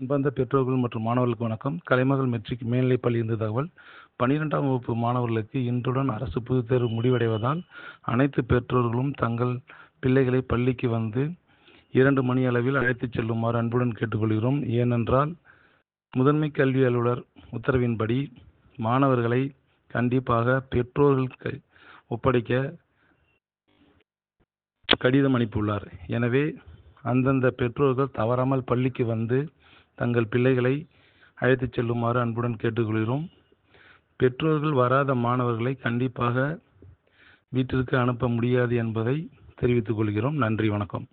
அன்பார்ந்த பெற்றோர்கள் மற்றும் மாணவர்களுக்கு வணக்கம் கலைமகள் மெட்ரிக் மேல்நிலைப் பள்ளி இருந்து தகவல் பன்னிரெண்டாம் வகுப்பு மாணவர்களுக்கு இன்றுடன் அரசு பொதுத் தேர்வு முடிவடைவதால் அனைத்து பெற்றோர்களும் தங்கள் பிள்ளைகளை பள்ளிக்கு வந்து இரண்டு மணி அளவில் அழைத்துச் செல்லுமாறு அன்புடன் கேட்டுக்கொள்கிறோம் ஏனென்றால் முதன்மை கல்வி அலுவலர் உத்தரவின்படி மாணவர்களை கண்டிப்பாக பெற்றோர்கள் ஒப்படைக்க கடிதம் அனுப்பியுள்ளார் எனவே அந்தந்த பெற்றோர்கள் தவறாமல் பள்ளிக்கு வந்து தங்கள் பிள்ளைகளை அழைத்துச் செல்லுமாறு அன்புடன் கேட்டுக்கொள்கிறோம் பெற்றோர்கள் வராத மாணவர்களை கண்டிப்பாக வீட்டிற்கு அனுப்ப முடியாது என்பதை தெரிவித்துக் கொள்கிறோம் நன்றி வணக்கம்